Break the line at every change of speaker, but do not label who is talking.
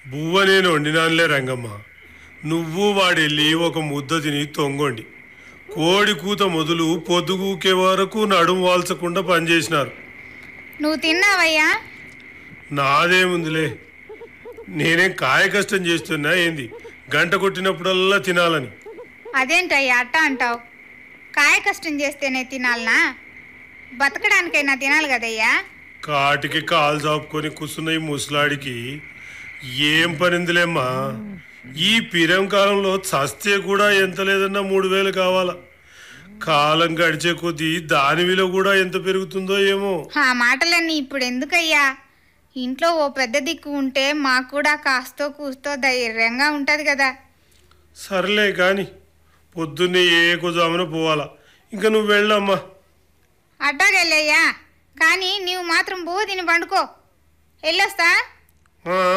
బువ్వ నేను వండినానులే రంగమ్మ నువ్వు వాడెళ్ళి ఒక ముద్ద తిని తొంగొండి కోడి కూత మొదలు పొద్దుగూకే వరకు నడుము వాల్చకుండా పనిచేసినారు
నువ్వు తిన్నావయ్యా
నాదేముందిలే నేనేం కాయ కష్టం చేస్తున్నా ఏంది గంట కొట్టినప్పుడల్లా తినాలని
అదేంటయ్యా అట్ట అంటావు కాయ కష్టం చేస్తేనే తినాలనా బతకడానికైనా తినాలి కదయ్యా
కాటికి కాలు చాపుకొని కూర్చున్న ఈ ముసలాడికి ఏం పనిందిలేమ్మా ఈ పిరం కాలంలో చస్తే కూడా ఎంత లేదన్నా మూడు వేలు కావాలా కాలం గడిచే కొద్దీ దాని విలువ కూడా ఎంత పెరుగుతుందో ఏమో
ఆ మాటలన్నీ ఇప్పుడు ఎందుకయ్యా ఇంట్లో ఓ పెద్ద దిక్కు ఉంటే మాకు కూడా కాస్తో కూస్తో ధైర్యంగా ఉంటుంది కదా
సర్లే కాని పొద్దున్నే ఏ కుజామున పోవాలా ఇంకా నువ్వు వెళ్ళమ్మా
అట్టాగెళ్ళయ్యా కానీ నీవు మాత్రం బూ తిని పండుకో వెళ్ళొస్తా
ఆ,